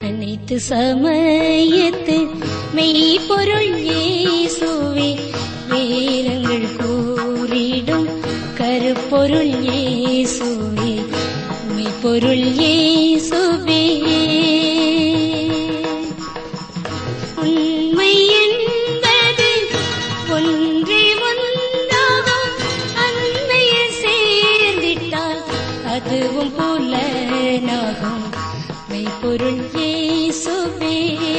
அனைத்து சமயத்து மெய்ப்பொருள் இயேசுவே வேதங்கள் கூறிடும் கருப்பொருள் இயேசுவே மெய்ப்பொருள் இயேசுவே உண்மை என்பது ஒன்றே ஒன்றாகும் அன்னையில் சேர்ந்திட்டால் அதுவும் புலனாகும் மெய்ப்பொருள் இயேசுவே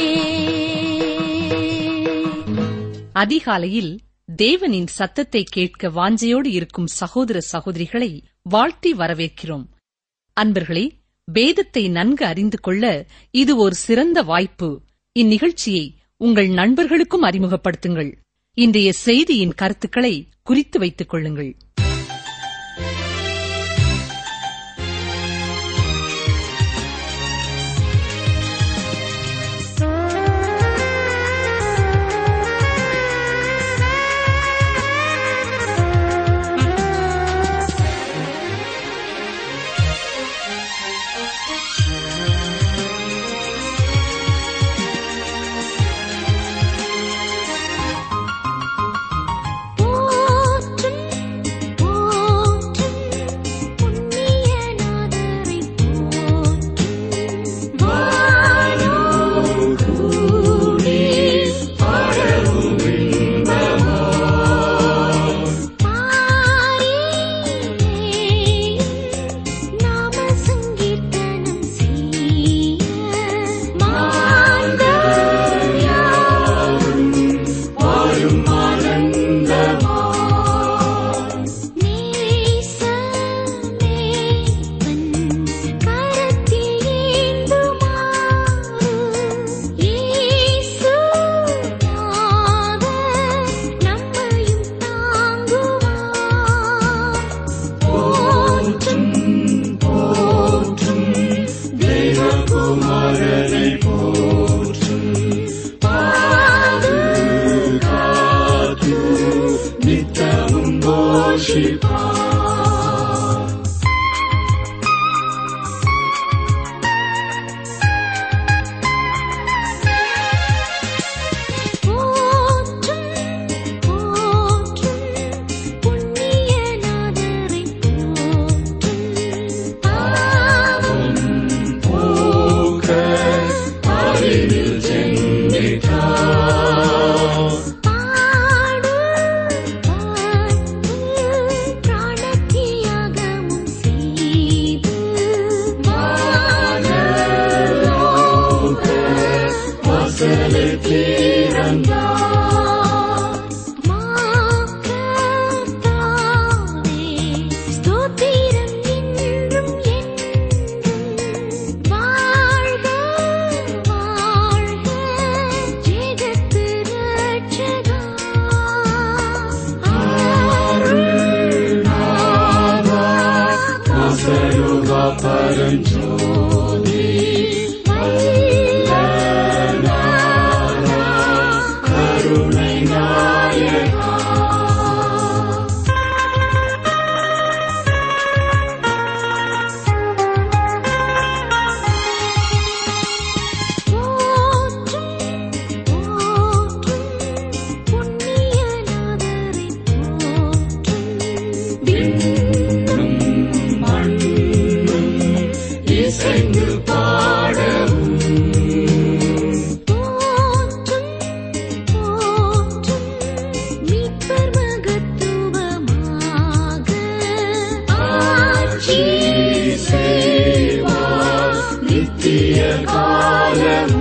அதிகாலையில் தேவனின் சத்தத்தை கேட்க வாஞ்சையோடு இருக்கும் சகோதர சகோதரிகளை வாழ்த்தி வரவேற்கிறோம் அன்பர்களே வேதத்தை நன்கு அறிந்து கொள்ள இது ஒரு சிறந்த வாய்ப்பு இந்நிகழ்ச்சியை உங்கள் நண்பர்களுக்கும் அறிமுகப்படுத்துங்கள் இன்றைய செய்தியின் கருத்துக்களை குறித்து வைத்துக் கொள்ளுங்கள் போற்றும் போற்றும் புண்ணியநாதரை போற்றும் வானோர் கூடி பாடவும் பாரிலேயும் நாம சங்கீர்த்தனம் செய்ய மாந்தர் யாரும் தெய்வகுமாரனை போற்றும் பாது நித்தமும் போஷிப்பா போற்றும் போற்றும் புண்ணியநாதரை போற்றும் பாவம் போக்க அறிவில் சென்றிட்டார் பாடு பாடு பிராணத்தியாகமும் செய்து வானலோக வாசலை திறந்தார் மாக்கத்தாவே ஸ்தோத்திரம் என்றும் என்றும் வாழ்க வாழ்க ஜெகத்து ரட்சகா அருள்நாதா வாசலுகா பரஞ்சோதி வல்லநாதா கருணை நாயகா போற்றும் போற்றும் புண்ணியநாதரை போற்றும் விண்ணும் மண்ணும் இசைந்து பாடவும் போற்றும் போற்றும் மீட்பர் மகத்துவமாக ஆட்சி செய்வார் நித்திய காலமும்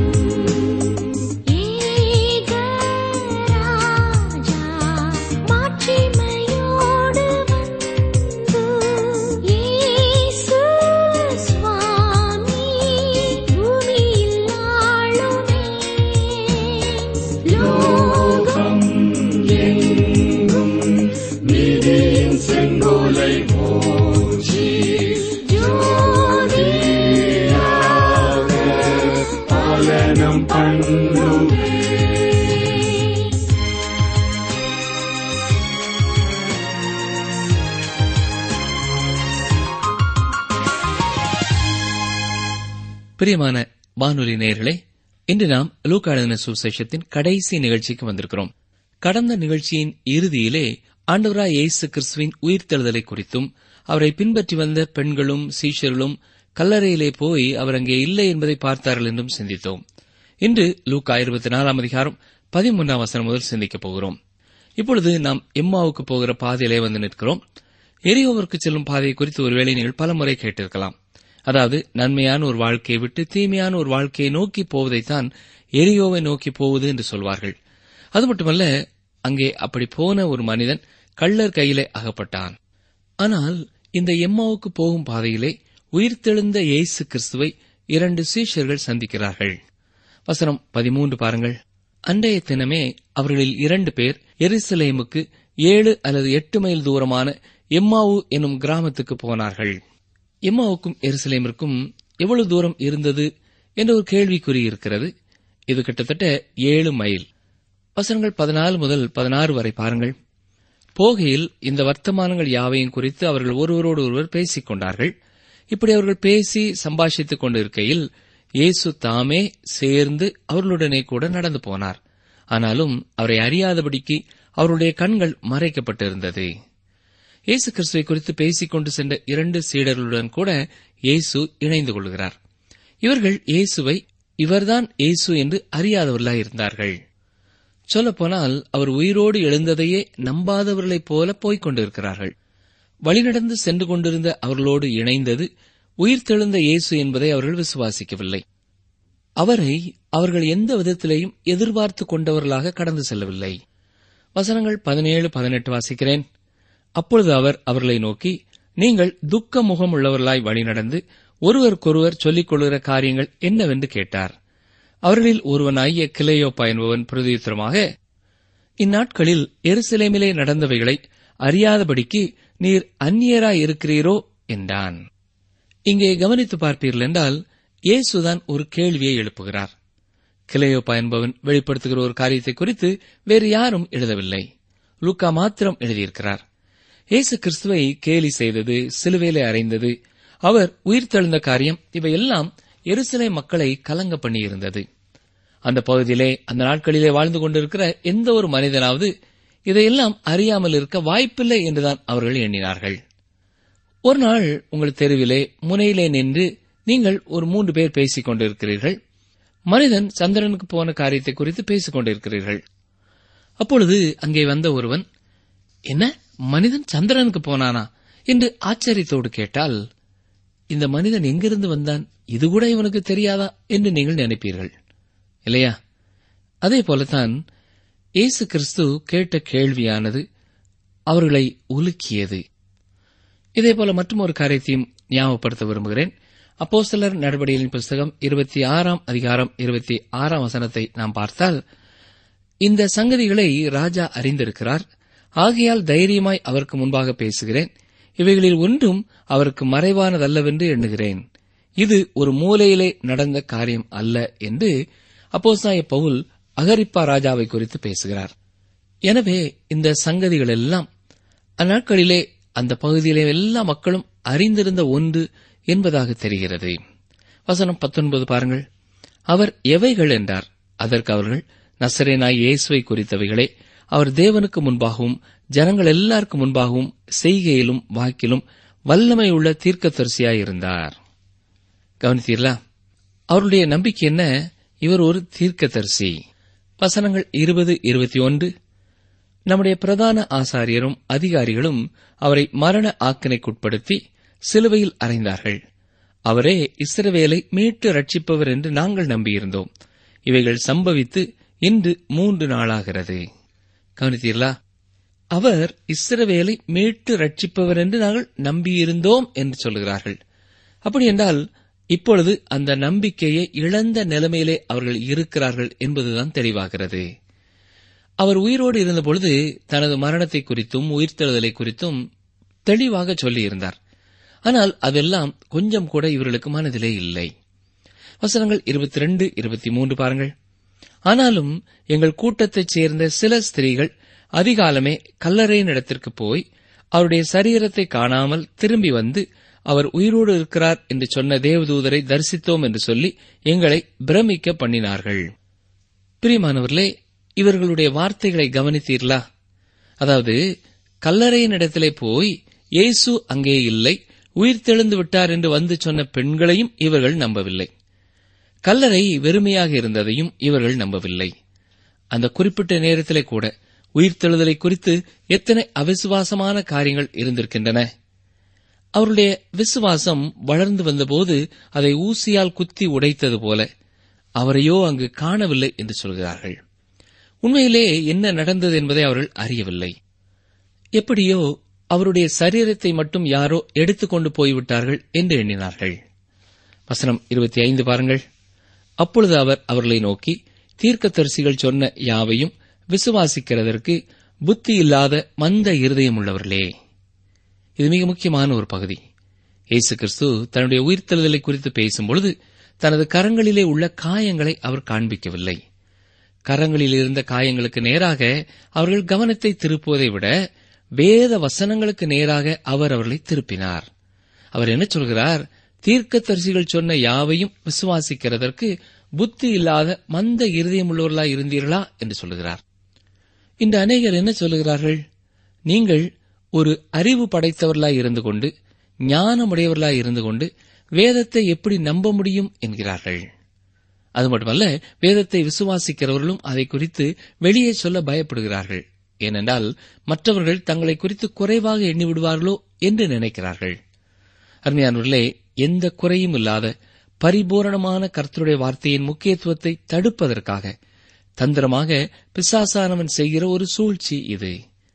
ஏகராஜா மாட்சிமையோடு வந்து இயேசு சுவாமி பூமியில் ஆளுமே லோகம் எங்கும் நீதியின் செங்கோலை போற்றி ஜோதியாக பாலனம் பண்ணுமே பிரியமான வானொலி நேயர்களே இன்று நாம் லூக்கா எழுதின சுசேஷத்தின் கடைசி நிகழ்ச்சிக்கு வந்திருக்கிறோம் கடந்த நிகழ்ச்சியின் இறுதியிலே ஆண்டவராய் இயேசு கிறிஸ்துவின் உயிர்த்தெழுதலை குறித்தும் அவரை பின்பற்றி வந்த பெண்களும் சீஷர்களும் கல்லறையிலே போய் அவர் அங்கே இல்லை என்பதை பார்த்தார்கள் என்றும் சிந்தித்தோம் இன்று லூக்கா இருபத்தி நாலாம் அதிகாரம் பதிமூன்றாம் வசனம் முதல் சிந்திக்கப் போகிறோம் இப்பொழுது நாம் எம்மாவுக்கு போகிற பாதையிலே வந்து நிற்கிறோம் எரியோவிற்கு செல்லும் பாதையை குறித்து ஒருவேளை நீங்கள் பலமுறை கேட்டிருக்கலாம் அதாவது நன்மையான ஒரு வாழ்க்கையை விட்டு தீமையான ஒரு வாழ்க்கையை நோக்கி போவதைத்தான் எரியோவை நோக்கி போவது என்று சொல்வார்கள் அது மட்டுமல்ல அங்கே அப்படி போன ஒரு மனிதன் கள்ளர் கையிலே அகப்பட்டான் ஆனால் இந்த எம்மாவுக்கு போகும் பாதையிலே உயிர்த்தெழுந்த இயேசு கிறிஸ்துவை இரண்டு சீஷர்கள் சந்திக்கிறார்கள் வசனம் பதிமூன்று பாருங்கள் அன்றைய தினமே அவர்களில் இரண்டு பேர் எருசலேமுக்கு ஏழு அல்லது எட்டு மைல் தூரமான எம்மாவு என்னும் கிராமத்துக்கு போனார்கள் எம்மாவுக்கும் எருசலேமிற்கும் எவ்வளவு தூரம் இருந்தது என்ற ஒரு கேள்விக்குறி இருக்கிறது இது கிட்டத்தட்ட ஏழு மைல் வசனங்கள் பதினாலு முதல் பதினாறு வரை பாருங்கள் போகையில் இந்த வர்த்தமானங்கள் யாவையும் குறித்து அவர்கள் ஒருவரோடு ஒருவர் பேசிக் கொண்டார்கள் இப்படி அவர்கள் பேசி சம்பாஷித்துக் கொண்டிருக்கையில் இயேசு தாமே சேர்ந்து அவர்களுடனே கூட நடந்து போனார் ஆனாலும் அவரை அறியாதபடிக்கு அவருடைய கண்கள் மறைக்கப்பட்டிருந்தது இயேசு கிறிஸ்துவை குறித்து பேசிக் கொண்டு சென்ற இரண்டு சீடர்களுடன் கூட இயேசு இணைந்து கொள்கிறார் இவர்கள் இயேசுவை இவர்தான் இயேசு என்று அறியாதவர்களாய் இருந்தார்கள் சொல்லப்போனால் அவர் உயிரோடு எழுந்ததையே நம்பாதவர்களைப் போல போய்க் கொண்டிருக்கிறார்கள் வழிநடந்து சென்று கொண்டிருந்த அவர்களோடு இணைந்தது உயிர்த்தெழுந்த இயேசு என்பதை அவர்கள் விசுவாசிக்கவில்லை அவரை அவர்கள் எந்த விதத்திலேயும் எதிர்பார்த்து கொண்டவர்களாக கடந்து செல்லவில்லை வசனங்கள் பதினேழு பதினெட்டு வாசிக்கிறேன் அப்பொழுது அவர் அவர்களை நோக்கி நீங்கள் துக்க முகம் உள்ளவர்களாய் வழிநடந்து ஒருவருக்கொருவர் சொல்லிக் கொள்கிற காரியங்கள் என்னவென்று கேட்டார் அவர்களில் ஒருவனாகிய கிளையோப்பா என்பவன் பிரதியுத்தரமாக இந்நாட்களில் எருசலேமிலே நடந்தவைகளை அறியாதபடிக்கு நீர் அந்நியராய் இருக்கிறீரோ என்றான் இங்கே கவனித்து பார்ப்பீர்கள் என்றால் இயேசுதான் ஒரு கேள்வியை எழுப்புகிறார் கிளையோப்பா என்பவன் வெளிப்படுத்துகிற ஒரு காரியத்தை குறித்து வேறு யாரும் எழுதவில்லை லூக்கா மாத்திரம் எழுதியிருக்கிறார் இயேசு கிறிஸ்துவை கேலி செய்தது சிலுவையிலே அறைந்தது அவர் உயிர்த்தெழுந்த காரியம் இவையெல்லாம் எருசலே மக்களை கலங்க பண்ணியிருந்தது அந்த பகுதியிலே அந்த நாட்களிலே வாழ்ந்து கொண்டிருக்கிற எந்த ஒரு மனிதனாவது இதையெல்லாம் அறியாமல் இருக்க வாய்ப்பில்லை என்றுதான் அவர்கள் எண்ணினார்கள் ஒரு நாள் உங்கள் தெருவிலே முனையிலே நின்று நீங்கள் ஒரு மூன்று பேர் பேசிக் கொண்டிருக்கிறீர்கள் மனிதன் சந்திரனுக்கு போன காரியத்தை குறித்து பேசிக் கொண்டிருக்கிறீர்கள் அப்பொழுது அங்கே வந்த ஒருவன் என்ன மனிதன் சந்திரனுக்கு போனானா என்று ஆச்சரியத்தோடு கேட்டால் இந்த மனிதன் எங்கிருந்து வந்தான் இது கூட இவனுக்கு தெரியாதா என்று நீங்கள் நினைப்பீர்கள் இல்லையா அதே போலத்தான் இயேசு கிறிஸ்து கேட்ட கேள்வியானது அவர்களை உலுக்கியது இதேபோல மற்றும் ஒரு காரியத்தையும் ஞாபகப்படுத்த விரும்புகிறேன் அப்போ சிலர் நடவடிக்கைகளின் புஸ்தகம் இருபத்தி ஆறாம் அதிகாரம் இருபத்தி ஆறாம் வசனத்தை நாம் பார்த்தால் இந்த சங்கதிகளை ராஜா அறிந்திருக்கிறார் ஆகையால் தைரியமாய் அவருக்கு முன்பாக பேசுகிறேன் இவைகளில் ஒன்றும் அவருக்கு மறைவானதல்லவென்று எண்ணுகிறேன் இது ஒரு மூலையிலே நடந்த காரியம் அல்ல என்று அப்போசாய பவுல் அகரிப்பா ராஜாவை குறித்து பேசுகிறார் எனவே இந்த சங்கதிகள் எல்லாம் அந்நாட்களிலே அந்த பகுதியிலே எல்லா மக்களும் அறிந்திருந்த ஒன்று என்பதாக தெரிகிறது வசனம் பத்தொன்பது பாருங்கள் அவர் எவைகள் என்றார் அதற்கு அவர்கள் நசரேனாய் இயேசுவை குறித்தவைகளே அவர் தேவனுக்கு முன்பாகவும் ஜனங்கள் எல்லாருக்கும் முன்பாகவும் செய்கையிலும் வாக்கிலும் வல்லமை உள்ள தீர்க்கதரிசியாயிருந்தார் கவனித்தீர்களா அவருடைய நம்பிக்கை என்ன இவர் ஒரு தீர்க்கதரிசி வசனங்கள் இருபது இருபத்தி ஒன்று நம்முடைய பிரதான ஆசாரியரும் அதிகாரிகளும் அவரை மரண ஆக்கினைக்குட்படுத்தி சிலுவையில் அறைந்தார்கள் அவரே இஸ்ரவேலை மீட்டு ரட்சிப்பவர் என்று நாங்கள் நம்பியிருந்தோம் இவைகள் சம்பவித்து இன்று மூன்று நாளாகிறது கவனித்தீர்களா அவர் இஸ்ரவேலை மீட்டு ரட்சிப்பவர் என்று நாங்கள் நம்பியிருந்தோம் என்று சொல்கிறார்கள் அப்படி என்றால் இப்பொழுது அந்த நம்பிக்கையை இழந்த நிலைமையிலே அவர்கள் இருக்கிறார்கள் என்பதுதான் தெளிவாகிறது அவர் உயிரோடு இருந்தபொழுது தனது மரணத்தை குறித்தும் உயிர்த்தெழுதலை குறித்தும் தெளிவாக சொல்லியிருந்தார் ஆனால் அதெல்லாம் கொஞ்சம் கூட இவர்களுக்கு மனதிலே இல்லை வசனங்கள் இருபத்தி ரெண்டு இருபத்தி மூன்று பாருங்கள் ஆனாலும் எங்கள் கூட்டத்தைச் சேர்ந்த சில ஸ்திரீகள் அதிகாலமே கல்லறையின் இடத்திற்கு போய் அவருடைய சரீரத்தை காணாமல் திரும்பி வந்து அவர் உயிரோடு இருக்கிறார் என்று சொன்ன தேவதூதரை தரிசித்தோம் என்று சொல்லி எங்களை பிரமிக்க பண்ணினார்கள் பிரியமானவர்களே இவர்களுடைய வார்த்தைகளை கவனித்தீர்களா அதாவது கல்லறையின் இடத்திலே போய் இயேசு அங்கே இல்லை உயிர் தெழுந்து விட்டார் என்று வந்து சொன்ன பெண்களையும் இவர்கள் நம்பவில்லை கல்லறை வெறுமையாக இருந்ததையும் இவர்கள் நம்பவில்லை அந்த குறிப்பிட்ட நேரத்திலே கூட உயிர்த்தெழுதலை குறித்து எத்தனை அவிசுவாசமான காரியங்கள் இருந்திருக்கின்றன அவருடைய விசுவாசம் வளர்ந்து வந்தபோது அதை ஊசியால் குத்தி உடைத்தது போல அவரையோ அங்கு காணவில்லை என்று சொல்கிறார்கள் உண்மையிலே என்ன நடந்தது என்பதை அவர்கள் அறியவில்லை எப்படியோ அவருடைய சரீரத்தை மட்டும் யாரோ எடுத்துக்கொண்டு போய்விட்டார்கள் என்று எண்ணினார்கள் வசனம் இருபத்தி ஐந்து பாருங்கள் அப்பொழுது அவர் அவர்களை நோக்கி தீர்க்கதரிசிகள் சொன்ன யாவையும் விசுவாசிக்கிறதற்கு புத்தி இல்லாத மந்த இருதயம் உள்ளவர்களே இது மிக முக்கியமான ஒரு பகுதி இயேசு கிறிஸ்து தன்னுடைய உயிர்த்தெழுதலை குறித்து பேசும்பொழுது தனது கரங்களிலே உள்ள காயங்களை அவர் காண்பிக்கவில்லை கரங்களில் இருந்த காயங்களுக்கு நேராக அவர்கள் கவனத்தை திருப்புவதை விட வேத வசனங்களுக்கு நேராக அவர் அவர்களை திருப்பினார் அவர் என்ன சொல்கிறார் தீர்க்கதரிசிகள் சொன்ன யாவையும் விசுவாசிக்கிறதற்கு புத்தி இல்லாத மந்த இருதயம் உள்ளவர்களா இருந்தீர்களா என்று சொல்லுகிறார் இந்த அநேகர் என்ன சொல்லுகிறார்கள் நீங்கள் ஒரு அறிவு படைத்தவர்களாய் இருந்து கொண்டு ஞானமுடையவர்களாய் இருந்து கொண்டு வேதத்தை எப்படி நம்ப முடியும் என்கிறார்கள் அது மட்டுமல்ல வேதத்தை விசுவாசிக்கிறவர்களும் அதை குறித்து வெளியே சொல்ல பயப்படுகிறார்கள் ஏனென்றால் மற்றவர்கள் தங்களை குறித்து குறைவாக எண்ணி விடுவார்களோ என்று நினைக்கிறார்கள் அருமையானவர்களே எந்த குறையும் இல்லாத பரிபூரணமான கர்த்தருடைய வார்த்தையின் முக்கியத்துவத்தை தடுப்பதற்காக தந்திரமாக பிசாசானவன் செய்கிற ஒரு சூழ்ச்சி இது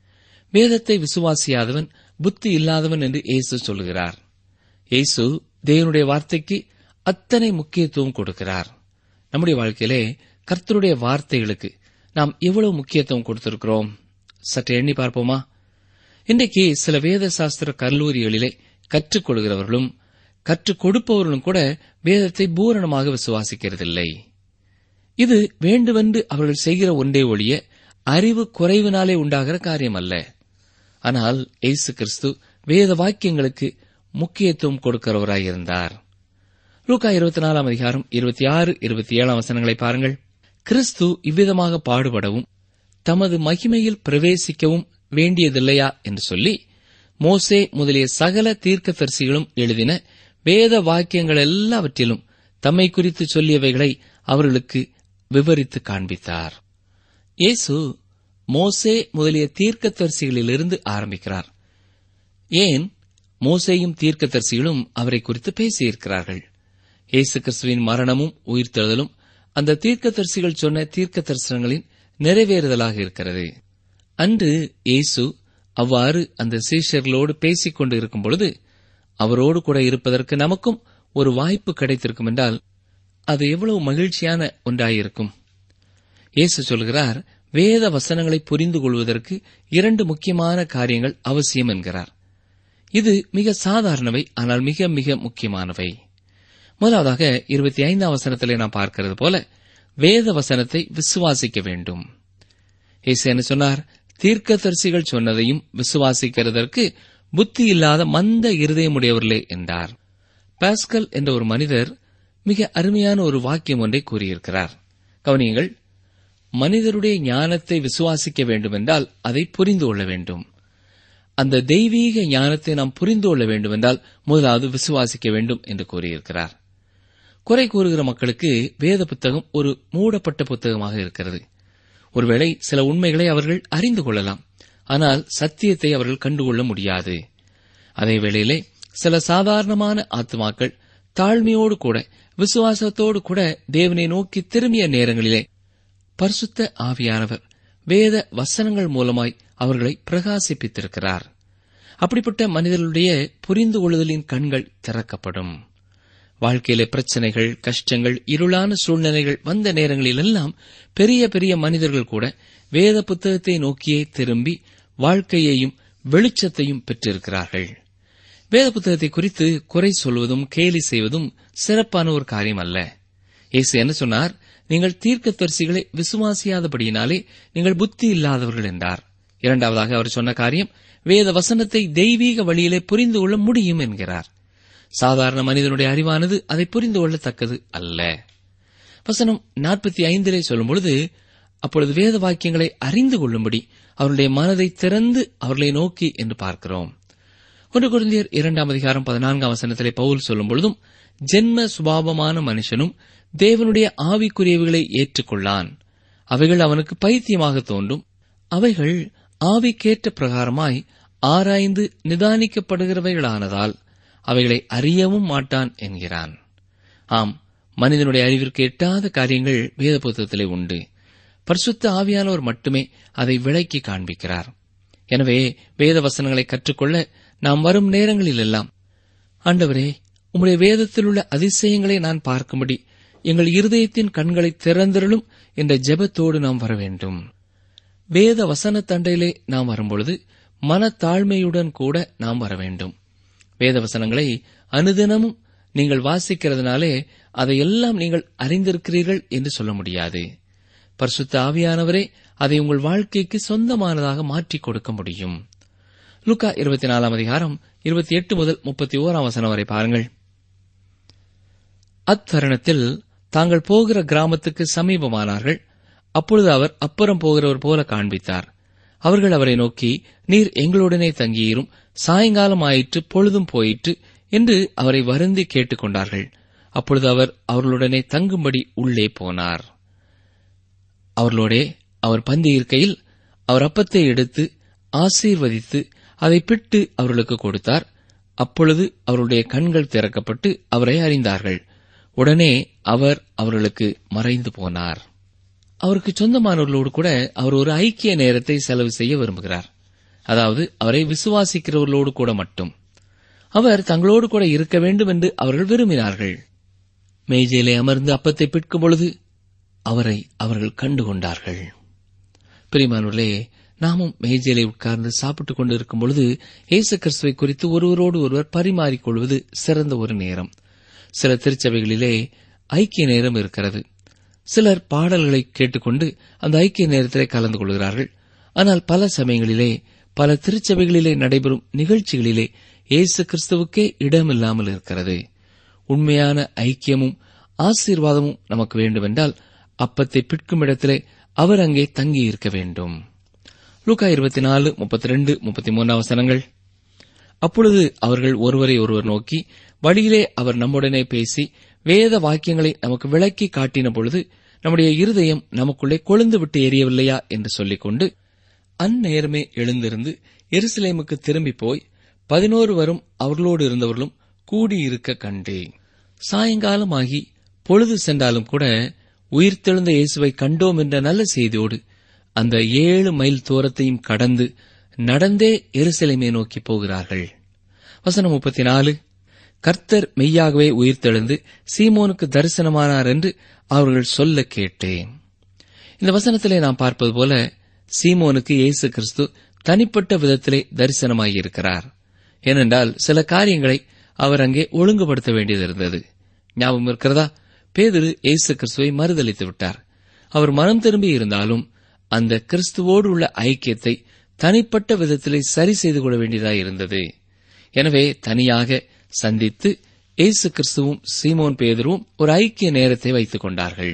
வேதத்தை விசுவாசியாதவன் புத்தி இல்லாதவன் என்று இயேசு சொல்லுகிறார் இயேசு தேவனுடைய வார்த்தைக்கு அத்தனை முக்கியத்துவம் கொடுக்கிறார் நம்முடைய வாழ்க்கையிலே கர்த்தருடைய வார்த்தைகளுக்கு நாம் எவ்வளவு முக்கியத்துவம் கொடுத்திருக்கிறோம் சற்று எண்ணி பார்ப்போமா இன்றைக்கு சில வேத சாஸ்திர கல்லூரிகளிலே கற்றுக் கொடுக்கிறவர்களும் கற்றுக் கொடுப்பவர்களும் கூட வேதத்தை பூரணமாக விசுவாசிக்கிறதில்லை இது வேண்டுமென்று அவர்கள் செய்கிற ஒன்றே ஒழிய அறிவு குறைவினாலே உண்டாகிற காரியம் அல்ல ஆனால் இயேசு கிறிஸ்து வேத வாக்கியங்களுக்கு முக்கியத்துவம் கொடுக்கிறவராயிருந்தார் லூக்கா இருபத்தி நாலாம் அதிகாரம் இருபத்தி ஆறு இருபத்தி ஏழாம் வசனங்களை பாருங்கள் கிறிஸ்து இவ்விதமாக பாடுபடவும் தமது மகிமையில் பிரவேசிக்கவும் வேண்டியதில்லையா என்று சொல்லி மோசே முதலிய சகல தீர்க்கதரிசிகளும் எழுதின வேத வாக்கியங்கள் எல்லாவற்றிலும் தம்மை குறித்து சொல்லியவைகளை அவர்களுக்கு விவரித்து காண்பித்தார் இயேசு மோசே முதலிய தீர்க்கதரிசிகளிலிருந்து ஆரம்பிக்கிறார் ஏன் மோசேயும் தீர்க்கதரிசிகளும் அவரை குறித்து பேசியிருக்கிறார்கள் இயேசு கிறிஸ்துவின் மரணமும் உயிர்த்தெழுதலும் அந்த தீர்க்கதரிசிகள் சொன்ன தீர்க்க தரிசனங்களின் நிறைவேறுதலாக இருக்கிறது அன்று இயேசு அவ்வாறு அந்த சீஷர்களோடு பேசிக் கொண்டு இருக்கும் பொழுது அவரோடு கூட இருப்பதற்கு நமக்கும் ஒரு வாய்ப்பு கிடைத்திருக்கும் என்றால் அது எவ்வளவு மகிழ்ச்சியான ஒன்றாயிருக்கும் இயேசு சொல்கிறார் வேத வசனங்களை புரிந்து கொள்வதற்கு இரண்டு முக்கியமான காரியங்கள் அவசியம் என்கிறார் இது மிக சாதாரணவை ஆனால் மிக மிக முக்கியமானவை முதலாவதாக இருபத்தி ஐந்தாம் வசனத்திலே நாம் பார்க்கிறது போல வேத வசனத்தை விசுவாசிக்க வேண்டும் இயேசு என்ன சொன்னார் தீர்க்கதரிசிகள் சொன்னதையும் விசுவாசிக்கிறதற்கு புத்தி இல்லாத மந்த இருதயமுடையவர்களே என்றார் பாஸ்கல் என்ற ஒரு மனிதர் மிக அருமையான ஒரு வாக்கியம் ஒன்றை கூறியிருக்கிறார் கவனியுங்கள் மனிதருடைய ஞானத்தை விசுவாசிக்க வேண்டுமென்றால் அதை புரிந்து கொள்ள வேண்டும் அந்த தெய்வீக ஞானத்தை நாம் புரிந்து கொள்ள வேண்டுமென்றால் முதலாவது விசுவாசிக்க வேண்டும் என்று கூறியிருக்கிறார் குறை கூறுகிற மக்களுக்கு வேத புத்தகம் ஒரு மூடப்பட்ட புத்தகமாக இருக்கிறது ஒருவேளை சில உண்மைகளை அவர்கள் அறிந்து கொள்ளலாம் ஆனால் சத்தியத்தை அவர்கள் கண்டுகொள்ள முடியாது அதே வேளையிலே சில சாதாரணமான ஆத்மாக்கள் தாழ்மையோடு கூட விசுவாசத்தோடு கூட தேவனை நோக்கி திரும்பிய நேரங்களிலே பரிசுத்த ஆவியானவர் வேத வசனங்கள் மூலமாய் அவர்களை பிரகாசிப்பித்திருக்கிறார் அப்படிப்பட்ட மனிதர்களுடைய புரிந்து கொள்ளுதலின் கண்கள் திறக்கப்படும் வாழ்க்கையிலே பிரச்சனைகள் கஷ்டங்கள் இருளான சூழ்நிலைகள் வந்த நேரங்களிலெல்லாம் பெரிய பெரிய மனிதர்கள் கூட வேத புத்தகத்தை நோக்கியே திரும்பி வாழ்க்கையையும் வெளிச்சத்தையும் பெற்றிருக்கிறார்கள் வேத புத்தகத்தை குறித்து குறை சொல்வதும் கேலி செய்வதும் சிறப்பான ஒரு காரியம் அல்ல இயேசு என்ன சொன்னார் நீங்கள் தீர்க்கதரிசிகளை விசுவாசியாதபடியினாலே நீங்கள் புத்தி இல்லாதவர்கள் என்றார் இரண்டாவதாக அவர் சொன்ன காரியம் வேத வசனத்தை தெய்வீக வழியிலே புரிந்து கொள்ள முடியும் என்கிறார் சாதாரண மனிதனுடைய அறிவானது அதை புரிந்து கொள்ளத்தக்கது அல்ல வசனம் நாற்பத்தி ஐந்திலே சொல்லும் பொழுது அப்பொழுது வேத வாக்கியங்களை அறிந்து கொள்ளும்படி அவருடைய மனதை திறந்து அவர்களை நோக்கி என்று பார்க்கிறோம் ஒன்று குருந்தியர் இரண்டாம் அதிகாரம் பதினான்காம் வசனத்திலே பவுல் சொல்லும் பொழுதும் ஜென்ம சுபாவமான மனுஷனும் தேவனுடைய ஆவிக்குரியவைகளை ஏற்றுக்கொள்ளான் அவைகள் அவனுக்கு பைத்தியமாக தோன்றும் அவைகள் ஆவிக்கேற்ற பிரகாரமாய் ஆராய்ந்து நிதானிக்கப்படுகிறவைகளானதால் அவைகளை அறியவும் மாட்டான் என்கிறான் ஆம் மனிதனுடைய அறிவிற்கு எட்டாத காரியங்கள் வேத புத்தகத்திலே உண்டு பரிசுத்த ஆவியானவர் மட்டுமே அதை விளக்கி காண்பிக்கிறார் எனவே வேத வசனங்களை கற்றுக்கொள்ள நாம் வரும் நேரங்களிலெல்லாம் ஆண்டவரே உம்முடைய வேதத்தில் உள்ள அதிசயங்களை நான் பார்க்கும்படி எங்கள் இருதயத்தின் கண்களை திறந்திரளும் என்ற ஜெபத்தோடு நாம் வர வேண்டும் வேத வசன தண்டையிலே நாம் வரும்பொழுது மனத்தாழ்மையுடன் கூட நாம் வர வேண்டும் வேத வசனங்களை அனுதினமும் நீங்கள் வாசிக்கிறதுனாலே அதையெல்லாம் நீங்கள் அறிந்திருக்கிறீர்கள் என்று சொல்ல முடியாது பரிசுத்த ஆவியானவரே அதை உங்கள் வாழ்க்கைக்கு சொந்தமானதாக மாற்றிக் கொடுக்க முடியும் லுக்கா இருபத்தி நாலாம் அதிகாரம் இருபத்தி எட்டு முதல் முப்பத்தி ஓராம் வசனம் வரை பாருங்கள் அத்தருணத்தில் தாங்கள் போகிற கிராமத்துக்கு சமீபமானார்கள் அப்பொழுது அவர் அப்புறம் போகிறவர் போல காண்பித்தார் அவர்கள் அவரை நோக்கி நீர் எங்களுடனே தங்கியிரும் சாயங்காலம் ஆயிற்று பொழுதும் போயிற்று என்று அவரை வருந்தி கேட்டுக்கொண்டார்கள் அப்பொழுது அவர் அவர்களுடனே தங்கும்படி உள்ளே போனார் அவர்களோடே அவர் பந்தி இருக்கையில் அவர் அப்பத்தை எடுத்து ஆசீர்வதித்து அதை பிட்டு அவர்களுக்கு கொடுத்தார் அப்பொழுது அவருடைய கண்கள் திறக்கப்பட்டு அவரை அறிந்தார்கள் உடனே அவர் அவர்களுக்கு மறைந்து போனார் அவருக்கு சொந்தமானவர்களோடு கூட அவர் ஒரு ஐக்கிய நேரத்தை செலவு செய்ய விரும்புகிறார் அதாவது அவரை விசுவாசிக்கிறவர்களோடு கூட மட்டும் அவர் தங்களோடு கூட இருக்க வேண்டும் என்று அவர்கள் விரும்பினார்கள் மேஜையிலே அமர்ந்து அப்பத்தை பிற்கும் பொழுது அவரை அவர்கள் கண்டுகொண்டார்கள் பிரிமானூர்களே நாமும் மேஜையிலே உட்கார்ந்து சாப்பிட்டுக் கொண்டு இருக்கும் பொழுது இயேசு கிறிஸ்துவை குறித்து ஒருவரோடு ஒருவர் பரிமாறிக்கொள்வது சிறந்த ஒரு நேரம் சில திருச்சபைகளிலே ஐக்கிய நேரம் இருக்கிறது சிலர் பாடல்களை கேட்டுக்கொண்டு அந்த ஐக்கிய நேரத்திலே கலந்து கொள்கிறார்கள் ஆனால் பல சமயங்களிலே பல திருச்சபைகளிலே நடைபெறும் நிகழ்ச்சிகளிலே இயேசு கிறிஸ்துவுக்கே இடமில்லாமல் இருக்கிறது உண்மையான ஐக்கியமும் ஆசீர்வாதமும் நமக்கு வேண்டுமென்றால் அப்பத்தை பிற்கும் இடத்திலே அவர் அங்கே தங்கி இருக்க வேண்டும் லூக்கா இருபத்தி நாலு முப்பத்தி ரெண்டு முப்பத்தி மூணாம் வசனங்கள் அப்பொழுது அவர்கள் ஒருவரை ஒருவர் நோக்கி வழியிலே அவர் நம்முடனே பேசி வேத வாக்கியங்களை நமக்கு விளக்கி காட்டின பொழுது நம்முடைய இருதயம் நமக்குள்ளே கொழுந்து விட்டு எரியவில்லையா என்று சொல்லிக்கொண்டு அந்நேரமே எழுந்திருந்து எருசலேமுக்கு திரும்பி போய் பதினோரு வரும் அவர்களோடு இருந்தவர்களும் கூடியிருக்க கண்டேன் சாயங்காலமாகி பொழுது சென்றாலும் கூட உயிர்த்தெழுந்த இயேசுவை கண்டோம் என்ற நல்ல செய்தியோடு அந்த ஏழு மைல் தூரத்தையும் கடந்து நடந்தே எருசலேமை நோக்கி போகிறார்கள் வசனம் முப்பத்தி நாலு கர்த்தர் மெய்யாகவே உயிர்த்தெழுந்து சீமோனுக்கு தரிசனமானார் என்று அவர்கள் சொல்ல கேட்டேன் இந்த வசனத்திலே நாம் பார்ப்பது போல சீமோனுக்கு இயேசு கிறிஸ்து தனிப்பட்ட விதத்திலே தரிசனமாகியிருக்கிறார் ஏனென்றால் சில காரியங்களை அவர் அங்கே ஒழுங்குபடுத்த வேண்டியது இருந்தது ஞாபகம் இருக்கிறதா பேதுரு இயேசு கிறிஸ்துவை மறுதளித்து விட்டார் அவர் மனம் திரும்பி இருந்தாலும் அந்த கிறிஸ்துவோடு உள்ள ஐக்கியத்தை தனிப்பட்ட விதத்திலே சரி செய்து கொள்ள வேண்டியதாக இருந்தது எனவே தனியாக சந்தித்து இயேசு கிறிஸ்துவும் சீமோன் பேதரும் ஒரு ஐக்கிய நேரத்தை வைத்துக் கொண்டார்கள்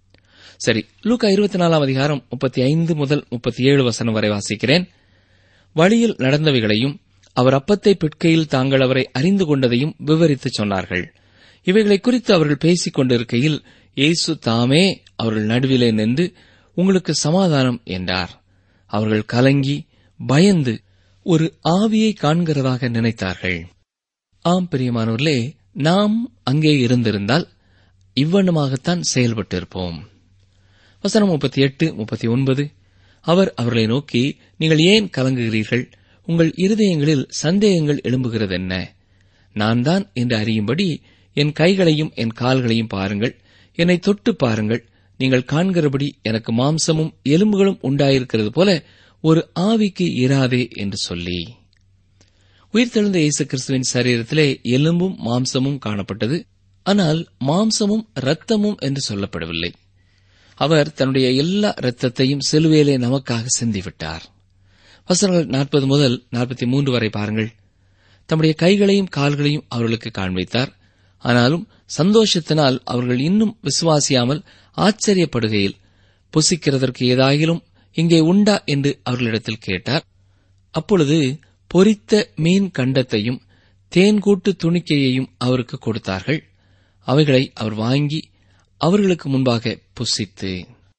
சரி லூக்கா இருபத்தி நாலாம் அதிகாரம் முப்பத்தி ஐந்து முதல் முப்பத்தி ஏழு வசனம் வரை வாசிக்கிறேன் வழியில் நடந்தவைகளையும் அவர் அப்பத்தை பிட்கையில் தாங்கள் அவரை அறிந்து கொண்டதையும் விவரித்துச் சொன்னார்கள் இவைகளை குறித்து அவர்கள் பேசிக் கொண்டிருக்கையில் இயேசு தாமே அவர்கள் நடுவிலே நின்று உங்களுக்கு சமாதானம் என்றார் அவர்கள் கலங்கி பயந்து ஒரு ஆவியை காண்கிறதாக நினைத்தார்கள் ஆம் பிரியமானவர்களே நாம் அங்கே இருந்திருந்தால் இவ்வண்ணமாகத்தான் செயல்பட்டிருப்போம் வசனம் முப்பத்தி எட்டு முப்பத்தி ஒன்பது அவர் அவர்களை நோக்கி நீங்கள் ஏன் கலங்குகிறீர்கள் உங்கள் இருதயங்களில் சந்தேகங்கள் எழும்புகிறதென்ன நான் தான் என்று அறியும்படி என் கைகளையும் என் கால்களையும் பாருங்கள் என்னை தொட்டு பாருங்கள் நீங்கள் காண்கிறபடி எனக்கு மாம்சமும் எலும்புகளும் உண்டாயிருக்கிறது போல ஒரு ஆவிக்கு இராதே என்று சொல்லி உயிர்த்தெழுந்த இயேசு கிறிஸ்துவின் சரீரத்திலே எலும்பும் மாம்சமும் காணப்பட்டது ஆனால் மாம்சமும் இரத்தமும் என்று சொல்லப்படவில்லை அவர் தன்னுடைய எல்லா இரத்தத்தையும் சிலுவையிலே நமக்காக சிந்திவிட்டார் வசனங்கள் நாற்பது முதல் நாற்பத்தி மூன்று வரை பாருங்கள் தம்முடைய கைகளையும் கால்களையும் அவர்களுக்கு காண்பித்தார் ஆனாலும் சந்தோஷத்தினால் அவர்கள் இன்னும் விசுவாசியாமல் ஆச்சரியப்படுகையில் புசிக்கிறதற்கு ஏதாகிலும் இங்கே உண்டா என்று அவர்களிடத்தில் கேட்டார் அப்பொழுது பொரித்த மீன் கண்டத்தையும் தேன்கூட்டு துணிக்கையையும் அவருக்கு கொடுத்தார்கள் அவைகளை அவர் வாங்கி அவர்களுக்கு முன்பாக புசித்து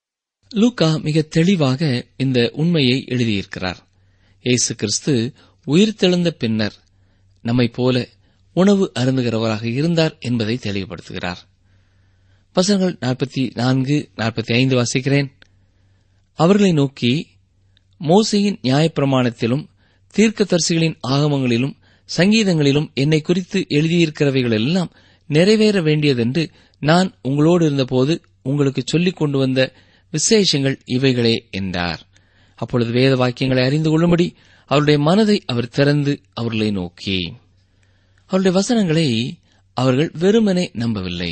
லூக்கா மிக தெளிவாக இந்த உண்மையை எழுதியிருக்கிறார் இயேசு கிறிஸ்து உயிர்த்தெழுந்த பின்னர் நம்மைப் போல உணவு அருந்துகிறவராக இருந்தார் என்பதை தெளிவுபடுத்துகிறார் வசனங்கள் நாற்பத்தி நான்கு நாற்பத்தி ஐந்து வாசிக்கிறேன் அவர்களை நோக்கி மோசையின் நியாயப்பிரமாணத்திலும் தீர்க்கதரிசிகளின் ஆகமங்களிலும் சங்கீதங்களிலும் என்னை குறித்து எழுதியிருக்கிறவைகள் எல்லாம் நிறைவேற வேண்டியதென்று நான் உங்களோடு இருந்தபோது உங்களுக்கு சொல்லிக் கொண்டு வந்த விசேஷங்கள் இவைகளே என்றார் அப்பொழுது வேத வாக்கியங்களை அறிந்து கொள்ளும்படி அவருடைய மனதை அவர் திறந்து அவர்களை நோக்கி அவருடைய வசனங்களை அவர்கள் வெறுமனே நம்பவில்லை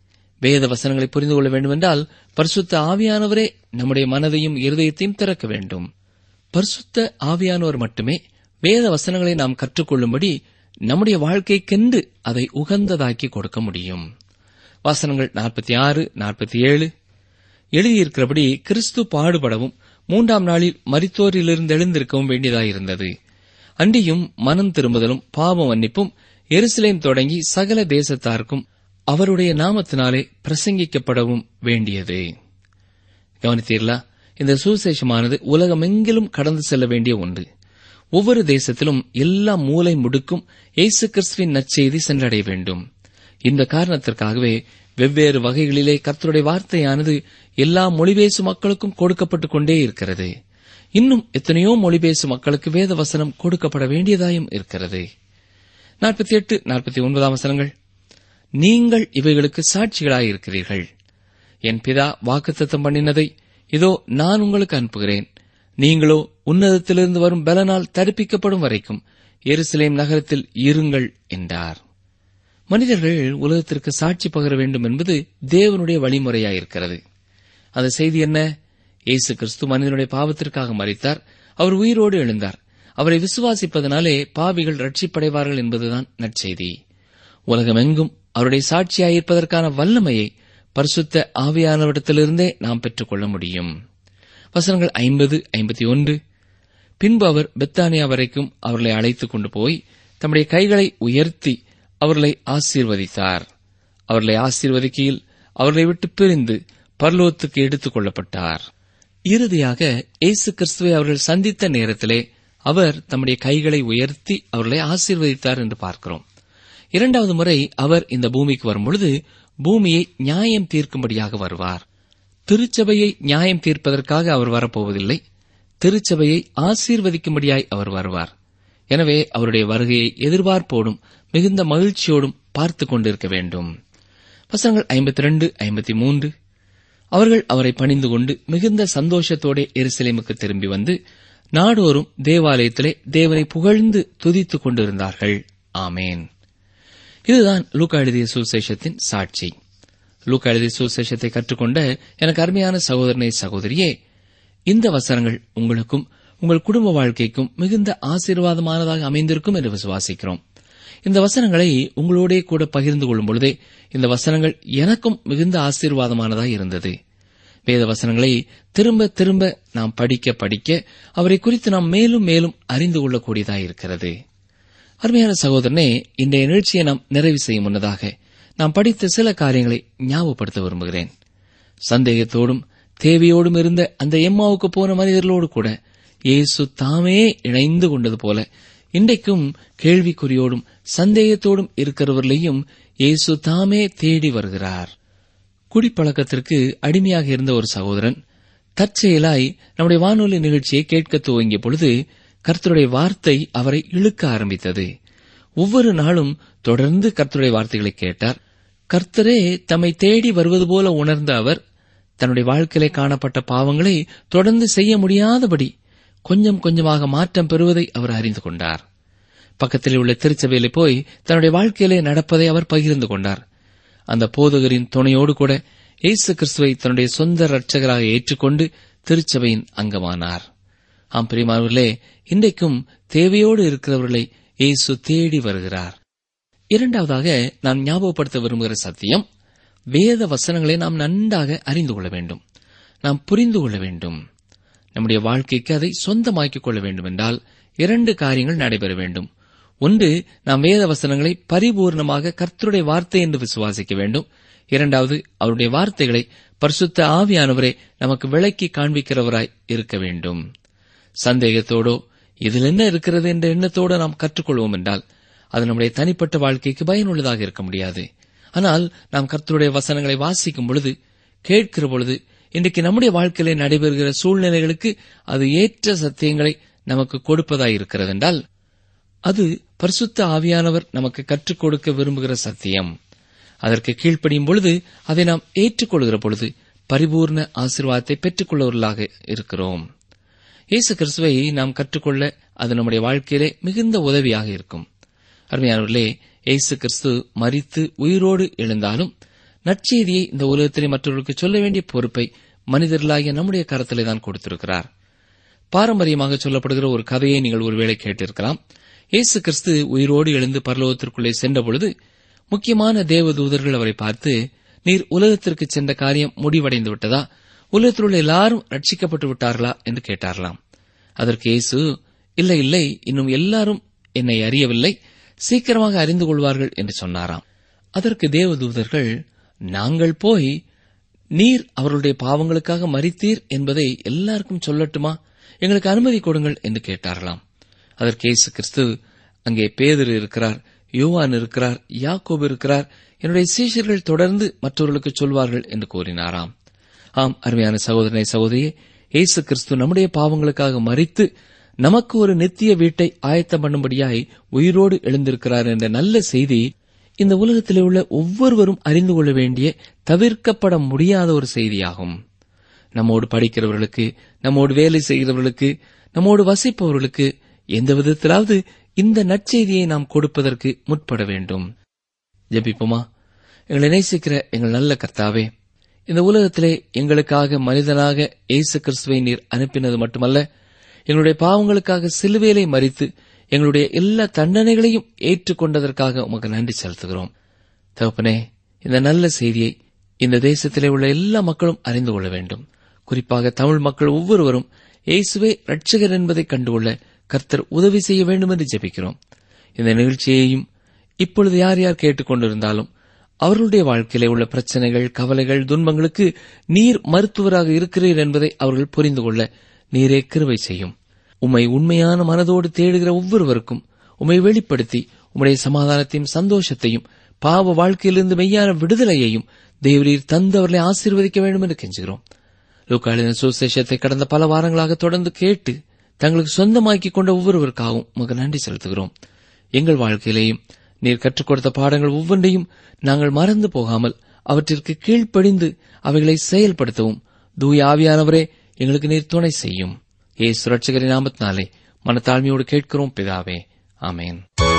வேத வசனங்களை புரிந்து கொள்ள வேண்டுமென்றால் பரிசுத்த ஆவியானவரே நம்முடைய மனதையும் இருதயத்தையும் திறக்க வேண்டும் பரிசுத்த ஆவியானவர் மட்டுமே வேத வசனங்களை நாம் கற்றுக்கொள்ளும்படி நம்முடைய வாழ்க்கைக்கென்று அதை உகந்ததாக்கி கொடுக்க முடியும் வசனங்கள் நாற்பத்தி ஆறு நாற்பத்தி ஏழு எழுதியிருக்கிறபடி கிறிஸ்து பாடுபடவும் மூன்றாம் நாளில் மரித்தோரிலிருந்து எழுந்திருக்கவும் வேண்டியதாயிருந்தது அன்றியும் மனம் திரும்புதலும் பாவ மன்னிப்பும் எருசலேம் தொடங்கி சகல தேசத்தாருக்கும் அவருடைய நாமத்தினாலே பிரசங்கிக்கப்படவும் வேண்டியது கவனித்தீர்களா இந்த சுவிசேஷமானது உலகமெங்கிலும் கடந்து செல்ல வேண்டிய ஒன்று ஒவ்வொரு தேசத்திலும் எல்லா மூலை முடுக்கும் இயேசு கிறிஸ்துவின் நற்செய்தி சென்றடைய வேண்டும் இந்த காரணத்திற்காகவே வெவ்வேறு வகைகளிலே கர்த்தருடைய வார்த்தையானது எல்லா மொழி பேசும் மக்களுக்கும் கொடுக்கப்பட்டுக் கொண்டே இருக்கிறது இன்னும் எத்தனையோ மொழி பேசும் மக்களுக்கு வேத வசனம் கொடுக்கப்பட வேண்டியதாயும் இருக்கிறது நாற்பத்தி எட்டு நாற்பத்தி ஒன்பதாம் வசனங்கள் நீங்கள் இவைகளுக்கு சாட்சிகளாயிருக்கிறீர்கள் என் பிதா வாக்குத்தத்தம் பண்ணினதை இதோ நான் உங்களுக்கு அனுப்புகிறேன் நீங்களோ உன்னதத்திலிருந்து வரும் பலனால் தடுப்பிக்கப்படும் வரைக்கும் எருசலேம் நகரத்தில் இருங்கள் என்றார் மனிதர்கள் உலகத்திற்கு சாட்சி பகர வேண்டும் என்பது தேவனுடைய வழிமுறையாயிருக்கிறது அந்த செய்தி என்ன இயேசு கிறிஸ்து மனிதனுடைய பாவத்திற்காக மறித்தார் அவர் உயிரோடு எழுந்தார் அவரை விசுவாசிப்பதனாலே பாவிகள் ரட்சிப்படைவார்கள் என்பதுதான் நற்செய்தி உலகமெங்கும் அவருடைய சாட்சியாயிருப்பதற்கான வல்லமையை பரிசுத்த ஆவியானவரிடத்திலிருந்தே நாம் பெற்றுக்கொள்ள முடியும் வசனங்கள் ஐம்பது ஐம்பத்தி ஒன்று பின்பு அவர் பெத்தானியா வரைக்கும் அவர்களை அழைத்துக் கொண்டு போய் தம்முடைய கைகளை உயர்த்தி அவர்களை ஆசீர்வதித்தார் அவர்களை ஆசீர்வதிக்கையில் அவர்களை விட்டு பிரிந்து பர்லோத்துக்கு எடுத்துக் கொள்ளப்பட்டார் இறுதியாக இயேசு கிறிஸ்துவை அவர்கள் சந்தித்த நேரத்திலே அவர் தம்முடைய கைகளை உயர்த்தி அவர்களை ஆசீர்வதித்தார் என்று பார்க்கிறோம் இரண்டாவது முறை அவர் இந்த பூமிக்கு வரும்பொழுது பூமியை நியாயம் தீர்க்கும்படியாக வருவார் திருச்சபையை நியாயம் தீர்ப்பதற்காக அவர் வரப்போவதில்லை திருச்சபையை ஆசீர்வதிக்கும்படியாய் அவர் வருவார் எனவே அவருடைய வருகையை எதிர்பார்ப்போடும் மிகுந்த மகிழ்ச்சியோடும் பார்த்துக் கொண்டிருக்க வேண்டும் வசனங்கள் ஐம்பத்தி ரெண்டு ஐம்பத்தி மூன்று அவர்கள் அவரை பணிந்து கொண்டு மிகுந்த சந்தோஷத்தோടെ எருசலேமுக்கு திரும்பி வந்து நாடோறும் தேவாலயத்திலே தேவனை புகழ்ந்து துதித்துக் கொண்டிருந்தார்கள் ஆமேன் இதுதான் லூக்கா எழுதிய சுசேஷத்தின் சாட்சி லூக்கா எழுதிய சுசேஷத்தை கற்றுக்கொண்ட எனக்கு அருமையான சகோதரனை சகோதரியே இந்த வசனங்கள் உங்களுக்கும் உங்கள் குடும்ப வாழ்க்கைக்கும் மிகுந்த ஆசீர்வாதமானதாக அமைந்திருக்கும் என்று விசுவாசிக்கிறோம் இந்த வசனங்களை உங்களோடே கூட பகிர்ந்து கொள்ளும் பொழுதே இந்த வசனங்கள் எனக்கும் மிகுந்த ஆசீர்வாதமானதாக இருந்தது வேத வசனங்களை திரும்ப திரும்ப நாம் படிக்க படிக்க அவரை குறித்து நாம் மேலும் மேலும் அறிந்து கொள்ளக்கூடியதாக இருக்கிறது அருமையான சகோதரனே இன்றைய நிகழ்ச்சியை நாம் நிறைவு செய்யும் முன்னதாக நாம் படித்த சில காரியங்களை ஞாபகப்படுத்த விரும்புகிறேன் சந்தேகத்தோடும் தேவையோடும் இருந்த அந்த எம்மாவுக்கு போன மனிதர்களோடு கூட இயேசு தாமே இணைந்து கொண்டது போல இன்றைக்கும் கேள்விக்குறியோடும் சந்தேகத்தோடும் இருக்கிறவர்களையும் இயேசு தாமே தேடி வருகிறார் குடிப்பழக்கத்திற்கு அடிமையாக இருந்த ஒரு சகோதரன் தற்செயலாய் நம்முடைய வானொலி நிகழ்ச்சியை கேட்க துவங்கிய பொழுது கர்த்தருடைய வார்த்தை அவரை இழுக்க ஆரம்பித்தது ஒவ்வொரு நாளும் தொடர்ந்து கர்த்தருடைய வார்த்தைகளை கேட்டார் கர்த்தரே தம்மை தேடி வருவது போல உணர்ந்த அவர் தன்னுடைய வாழ்க்கையிலே காணப்பட்ட பாவங்களை தொடர்ந்து செய்ய முடியாதபடி கொஞ்சம் கொஞ்சமாக மாற்றம் பெறுவதை அவர் அறிந்து கொண்டார் பக்கத்தில் உள்ள திருச்சபையிலே போய் தன்னுடைய வாழ்க்கையிலே நடப்பதை அவர் பகிர்ந்து கொண்டார் அந்த போதகரின் துணையோடு கூட இயேசு கிறிஸ்துவை தன்னுடைய சொந்த ரட்சகராக ஏற்றுக்கொண்டு திருச்சபையின் அங்கமானார் ஆம் பிரிமானவர்களே இன்றைக்கும் தேவையோடு இருக்கிறவர்களை இயேசு தேடி வருகிறார் இரண்டாவதாக நாம் ஞாபகப்படுத்த விரும்புகிற சத்தியம் வேத வசனங்களை நாம் நன்றாக அறிந்து கொள்ள வேண்டும் நாம் புரிந்து கொள்ள வேண்டும் நம்முடைய வாழ்க்கைக்கு அதை சொந்தமாக்கிக் கொள்ள வேண்டும் என்றால் இரண்டு காரியங்கள் நடைபெற வேண்டும் ஒன்று நாம் வேத வசனங்களை பரிபூர்ணமாக கர்த்தருடைய வார்த்தை என்று விசுவாசிக்க வேண்டும் இரண்டாவது அவருடைய வார்த்தைகளை பரிசுத்த ஆவியானவரே நமக்கு விளக்கி காண்பிக்கிறவராய் இருக்க வேண்டும் சந்தேகத்தோடோ இதில் என்ன இருக்கிறது என்ற எண்ணத்தோடு நாம் கற்றுக்கொள்வோம் என்றால் அது நம்முடைய தனிப்பட்ட வாழ்க்கைக்கு பயனுள்ளதாக இருக்க முடியாது ஆனால் நாம் கர்த்தருடைய வசனங்களை வாசிக்கும் பொழுது கேட்கிற பொழுது இன்றைக்கு நம்முடைய வாழ்க்கையிலே நடைபெறுகிற சூழ்நிலைகளுக்கு அது ஏற்ற சத்தியங்களை நமக்கு கொடுப்பதாய் இருக்கிறது என்றால் அது பரிசுத்த ஆவியானவர் நமக்கு கற்றுக் கொடுக்க விரும்புகிற சத்தியம் அதற்கு கீழ்ப்படியும் பொழுது அதை நாம் ஏற்றுக்கொள்கிற பொழுது பரிபூர்ண ஆசீர்வாதத்தை பெற்றுக்கொள்ளவர்களாக இருக்கிறோம் இயேசு கிறிஸ்துவை நாம் கற்றுக்கொள்ள அது நம்முடைய வாழ்க்கையிலே மிகுந்த உதவியாக இருக்கும் அருமையானவர்களே இயேசு கிறிஸ்து மரித்து உயிரோடு எழுந்தாலும் நற்செய்தியை இந்த உலகத்திலே மற்றவர்களுக்கு சொல்ல வேண்டிய பொறுப்பை மனிதர்களாகிய நம்முடைய கரத்திலே தான் கொடுத்திருக்கிறார் பாரம்பரியமாக சொல்லப்படுகிற ஒரு கதையை நீங்கள் ஒருவேளை கேட்டிருக்கலாம் இயேசு கிறிஸ்து உயிரோடு எழுந்து பரலோகத்திற்குள்ளே சென்றபொழுது முக்கியமான தேவதூதர்கள் அவரை பார்த்து நீர் உலகத்திற்கு சென்ற காரியம் முடிவடைந்து விட்டதா உலகத்தில் உள்ள எல்லாரும் ரட்சிக்கப்பட்டு விட்டார்களா என்று கேட்டார்களாம் அதற்கு இயேசு இல்லை இல்லை இன்னும் எல்லாரும் என்னை அறியவில்லை சீக்கிரமாக அறிந்து கொள்வார்கள் என்று சொன்னாராம் அதற்கு தேவதூதர்கள் நாங்கள் போய் நீர் அவர்களுடைய பாவங்களுக்காக மறித்தீர் என்பதை எல்லாருக்கும் சொல்லட்டுமா எங்களுக்கு அனுமதி கொடுங்கள் என்று கேட்டார்களாம் அதற்கு இயேசு கிறிஸ்து அங்கே பேதர் இருக்கிறார் யோவான் இருக்கிறார் யாக்கோபு இருக்கிறார் என்னுடைய சீஷர்கள் தொடர்ந்து மற்றவர்களுக்கு சொல்வார்கள் என்று கூறினாராம் ஆம் அருமையான சகோதரனை சகோதரியே இயேசு கிறிஸ்து நம்முடைய பாவங்களுக்காக மறித்து நமக்கு ஒரு நித்திய வீட்டை ஆயத்தம் பண்ணும்படியாய் உயிரோடு எழுந்திருக்கிறார் என்ற நல்ல செய்தி இந்த உலகத்திலே உள்ள ஒவ்வொருவரும் அறிந்து கொள்ள வேண்டிய தவிர்க்கப்பட முடியாத ஒரு செய்தியாகும் நம்மோடு படிக்கிறவர்களுக்கு நம்மோடு வேலை செய்கிறவர்களுக்கு நம்மோடு வசிப்பவர்களுக்கு எந்த விதத்திலாவது இந்த நற்செய்தியை நாம் கொடுப்பதற்கு முற்பட வேண்டும் ஜெபிப்போமா எங்களை நேசிக்கிற எங்கள் நல்ல கர்த்தாவே இந்த உலகத்திலே எங்களுக்காக மனிதனாக இயேசு கிறிஸ்துவை நீர் அனுப்பினது மட்டுமல்ல எங்களுடைய பாவங்களுக்காக சிலுவையிலே மறித்து எங்களுடைய எல்லா தண்டனைகளையும் ஏற்றுக்கொண்டதற்காக உமக்கு நன்றி செலுத்துகிறோம் தகப்பனே இந்த நல்ல செய்தியை இந்த தேசத்திலே உள்ள எல்லா மக்களும் அறிந்து கொள்ள வேண்டும் குறிப்பாக தமிழ் மக்கள் ஒவ்வொருவரும் இயேசுவே ரட்சகர் என்பதை கண்டுகொள்ள கர்த்தர் உதவி செய்ய வேண்டும் என்று ஜெபிக்கிறோம் இந்த நிகழ்ச்சியையும் இப்பொழுது யார் யார் கேட்டுக்கொண்டிருந்தாலும் அவர்களுடைய வாழ்க்கையிலே உள்ள பிரச்சனைகள் கவலைகள் துன்பங்களுக்கு நீர் மருத்துவராக இருக்கிறீர் என்பதை அவர்கள் புரிந்து கொள்ள நீரே கிருவை செய்யும் உம்மை உண்மையான மனதோடு தேடுகிற ஒவ்வொருவருக்கும் உம்மை வெளிப்படுத்தி உம்முடைய சமாதானத்தையும் சந்தோஷத்தையும் பாவ வாழ்க்கையிலிருந்து மெய்யான விடுதலையையும் தேவரீர் தந்தவர்களை ஆசீர்வதிக்க வேண்டும் என்று கெஞ்சுகிறோம் லூக்காளின சுசேஷத்தை கடந்த பல வாரங்களாக தொடர்ந்து கேட்டு தங்களுக்கு சொந்தமாக்கிக் கொண்ட ஒவ்வொருவருக்காகவும் உமக்கு நன்றி செலுத்துகிறோம் எங்கள் வாழ்க்கையிலேயும் நீர் கற்றுக் கொடுத்த பாடங்கள் ஒவ்வொன்றையும் நாங்கள் மறந்து போகாமல் அவற்றிற்கு கீழ்ப்படிந்து அவைகளை செயல்படுத்தவும் தூய ஆவியானவரே எங்களுக்கு நீர் துணை செய்யும் ஏ சுரட்சகரின் நாமத்தினாலே மனத்தாழ்மையோடு கேட்கிறோம் பிதாவே ஆமேன்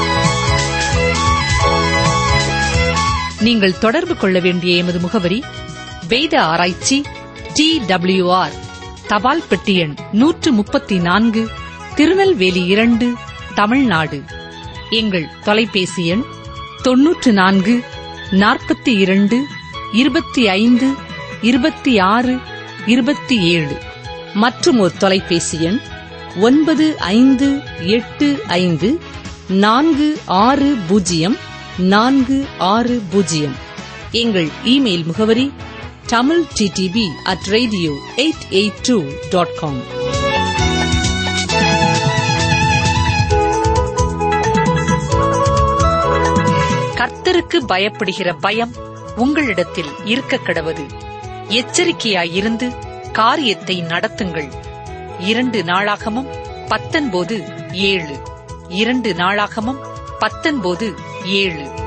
நீங்கள் தொடர்பு கொள்ள வேண்டிய எமது முகவரி வேத ஆராய்ச்சி டி ஆர் தபால் பெட்டி எண் நூற்று முப்பத்தி நான்கு திருநெல்வேலி இரண்டு தமிழ்நாடு எங்கள் தொலைபேசி எண் தொன்னூற்று நான்கு நாற்பத்தி இரண்டு இருபத்தி ஐந்து இருபத்தி ஆறு இருபத்தி ஏழு மற்றும் ஒரு தொலைபேசி எண் ஒன்பது ஐந்து எட்டு ஐந்து நான்கு ஆறு பூஜ்ஜியம் நான்கு ஆறு பூஜ்ஜியம் எங்கள் இமெயில் முகவரி Tamil DTP at radio eight eight two dot com கர்த்தருக்கு பயப்படுகிற பயம் உங்களிடத்தில் இருக்க கடவது எச்சரிக்கையாயிருந்து காரியத்தை நடத்துங்கள் இரண்டு நாளாகமும் பத்தொன்பது ஏழு இரண்டு நாளாகமும் பத்தொன்பது ஏழு